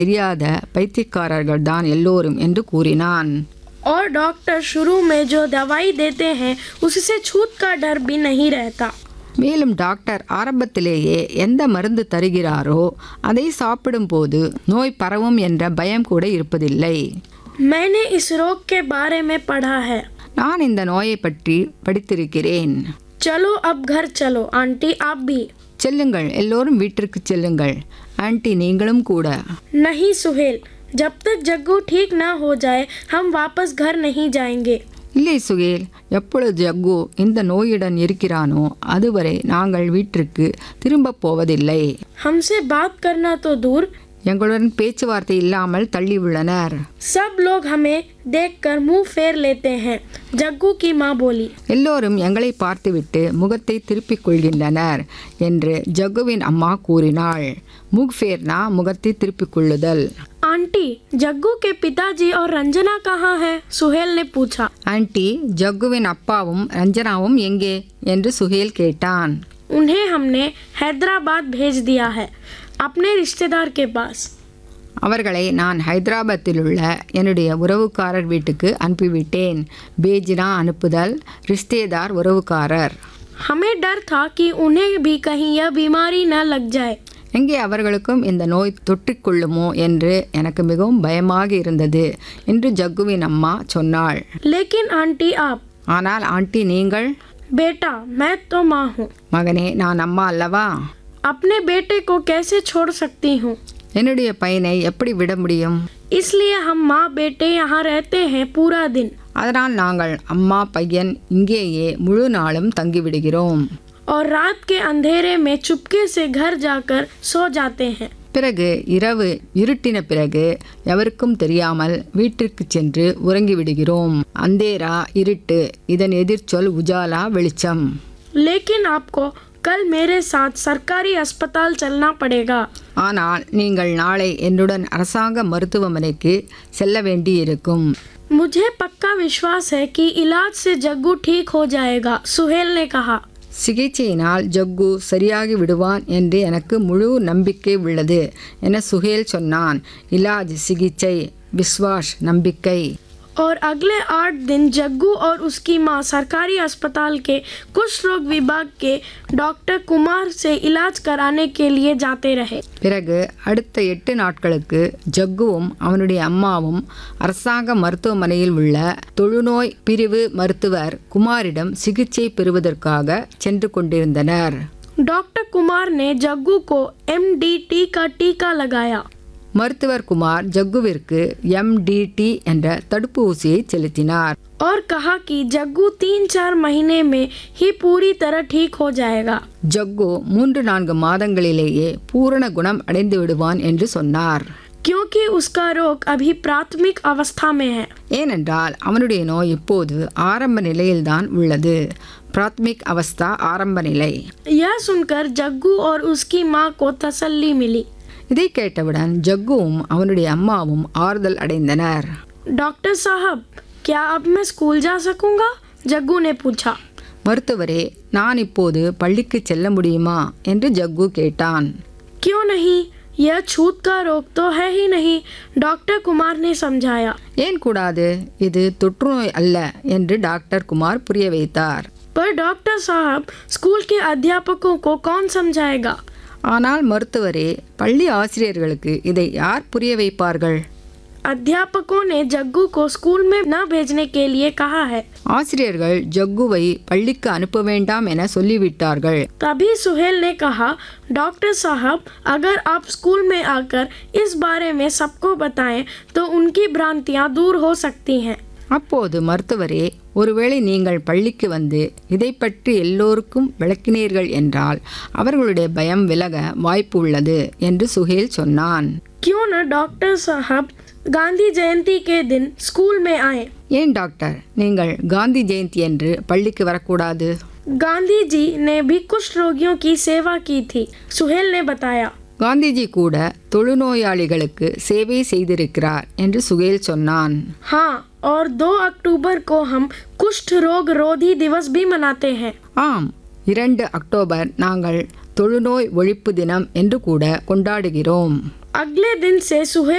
தெரியாத பைத்தியக்காரர்கள் தான் எல்லோரும் என்று கூறினான் और डॉक्टर शुरू में जो दवाई देते हैं उससे छूत का डर भी नहीं रहता மேலும் டாக்டர் ஆரம்பத்திலேயே எந்த மருந்து தருகிறாரோ அதை சாப்பிடும்போது நோய் பரவும் என்ற பயம் கூட இருப்பதில்லை मैंने इस रोग के बारे में पढ़ा है நான் இந்த நோயை பற்றி படித்திருக்கிறேன் चलो अब घर चलो आंटी आप भी செல்லுங்கள் எல்லோரும் வீட்டிற்கு செல்லுங்கள் ஆன்ட்டி நீங்களும் கூட नहीं सुहेल जब तक जग्गू ठीक ना हो जाए हम वापस घर नहीं जाएंगे இல்லை சுகேல் எப்பொழுது ஜக்கு இந்த நோயுடன் இருக்கிறானோ அதுவரை நாங்கள் வீட்டிற்கு திரும்பப் போவதில்லை हमसे बात करना तो दूर எங்களுடன் பேச்சுவார்த்தை இல்லாமல் தள்ளியுள்ளனர் सब लोग हमें देखकर मुंह फेर लेते हैं जग्गू की माँ बोली எல்லோரும் எங்களை பார்த்துவிட்டு முகத்தை திருப்பிக் கொள்கின்றனர் என்று ஜக்குவின் அம்மா கூறினாள் முக்ஃபேர்னா முகத்தை திருப்பிக் கொள்ளுதல் आंटी जग्गू के पिताजी और रंजना कहाँ हैं सुहेल ने पूछा ஆன்ட்டி ஜக்குவின் அப்பாவும் ரஞ்சனாவும் எங்கே என்று சுஹேல் கேட்டான் उन्हें हमने हैदराबाद भेज दिया है अपने रिश्तेदार के पास அவர்களை நான் ஹைதராபாத்தில் உள்ள என்னுடைய உறவுக்காரர் வீட்டுக்கு அனுப்பிவிட்டேன் பேஜினா அனுப்புதல் ரிஷ்தேதார் உறவுக்காரர் हमें डर था कि उन्हें भी कहीं यह बीमारी न लग जाए எங்கே அவர்களுக்கும் இந்த நோய் தொற்றிக்கொள்ளுமோ என்று எனக்கு மிகவும் பயமாக இருந்தது என்று ஜக்குவின் அம்மா சொன்னாள் लेकिन आंटी आप ஆனால் ஆண்டி நீங்கள் बेटा मैं तो माँ हूँ மகனே நான் அம்மா அல்லவா अपने बेटे को कैसे छोड़ सकती हूँ என்னுடைய பையனை எப்படி விட முடியும் इसलिए हम माँ बेटे यहाँ रहते हैं पूरा दिन அதனால் நாங்கள் அம்மா பையன் இங்கேயே முழு நாளும் தங்கிவிடுகிறோம் और रात के अंधेरे में चुपके से घर जाकर सो जाते हैं பிறகு இரவு இருட்டின பிறகு எவருக்கும் தெரியாமல் வீட்டிற்கு சென்று உறங்கிவிடுகிறோம் அந்தேரா இருட்டு இதன் எதிர்ச்சொல் உஜாலா வெளிச்சம் लेकिन आपको कल मेरे साथ सरकारी अस्पताल चलना पड़ेगा ஆனால் நீங்கள் நாளை என்னுடன் அரசாங்க மருத்துவமனைக்கு செல்ல வேண்டியிருக்கும் मुझे पक्का विश्वास है कि इलाज से जग्गू ठीक हो जाएगा सुहेल ने कहा சிகிச்சையினால் ஜக்கு சரியாகி விடுவான் என்று எனக்கு முழு நம்பிக்கை உள்ளது என சுஹேல் சொன்னான் இலாஜ் சிகிச்சை விஸ்வாஸ் நம்பிக்கை और अगले आठ दिन जग्गू और उसकी माँ सरकारी अस्पताल के कुष्ठ रोग विभाग के डॉक्टर कुमार से इलाज कराने के लिए जाते रहे பிறகு அடுத்த எட்டு நாட்களுக்கு ஜக்குவும் அவனுடைய அம்மாவும் அரசாங்க மருத்துவமனையில் உள்ள தொழுநோய் பிரிவு மருத்துவர் குமாரிடம் சிகிச்சை பெறுவதற்காக சென்று கொண்டிருந்தனர் डॉक्टर कुमार ने जग्गू को एमडीटी का टीका लगाया மருத்துவர் குமார் ஜக்குவிற்கு எம்டிடி என்ற தடுப்பூசியை செலுத்தினார் और कहा कि जग्गू तीन चार महीने में ही पूरी तरह ठीक हो जाएगा ஜக்கு மூன்று நான்கு மாதங்களிலேயே பூரண குணம் அடைந்து விடுவான் என்று சொன்னார் क्योंकि उसका रोग अभी प्राथमिक अवस्था में है ஏனென்றால் அவனுடைய நோய் இப்போது ஆரம்ப நிலையில்தான் உள்ளது பிராத்மிக் அவஸ்தா ஆரம்ப நிலை यह सुनकर जग्गू और उसकी माँ को तसल्ली मिली இதை கேட்டவுடன் ஜக்குவும் அவனுடைய அம்மாவும் ஆறுதல் அடைந்தனர் डॉक्टर साहब क्या अब मैं स्कूल जा सकूंगा जग्गू ने पूछा மருத்துவரே நான் இப்போது பள்ளிக்கு செல்ல முடியுமா என்று ஜக்கு கேட்டான் क्यों नहीं यह छूत का रोग तो है ही नहीं डॉक्टर कुमार ने समझाया ஏன் கூடாது இது தொற்றுநோய் அல்ல என்று டாக்டர் குமார் புரிய வைத்தார் पर डॉक्टर साहब स्कूल के अध्यापकों को कौन समझाएगा ஆனால் மருத்துவரே பள்ளி ஆசிரியர்களுக்கு இதை யார் புரிய வைப்பார்கள் अध्यापकों ने जग्गू को स्कूल में न भेजने के लिए कहा है ஆசிரியர்கள் ஜக்குவை பள்ளிக்கு அனுப்ப வேண்டாம் என சொல்லிவிட்டார்கள் तभी सुहेल ने कहा डॉक्टर साहब अगर आप स्कूल में आकर इस बारे में सबको बताएं तो उनकी भ्रांतियां दूर हो सकती हैं அப்போது மருத்துவரே ஒருவேளை நீங்கள் பள்ளிக்கு வந்து இதை பற்றி எல்லோருக்கும் விளக்கினீர்கள் என்றால் அவர்களுடைய பயம் விலக வாய்ப்பு உள்ளது என்று சுஹேல் சொன்னான் क्यों न डॉक्टर साहब गांधी जयंती के दिन स्कूल में आए ஏன் டாக்டர் நீங்கள் காந்தி ஜெயந்தி என்று பள்ளிக்கு வரக்கூடாது गांधी जी ने भी कुष्ठ रोगियों की सेवा की थी सुहेल ने बताया காந்திஜி கூட தொழுநோயாளிகளுக்கு சேவை செய்திருக்கிறார் என்று சுகேல் சொன்னான் हाँ और 2 अक्टूबर को हम कुष्ठ रोग रोधी दिवस भी मनाते हैं ஆம் இரண்டு அக்டோபர் நாங்கள் தொழுநோய் ஒழிப்பு தினம் என்று கூட கொண்டாடுகிறோம் अगले दिन से सुहेल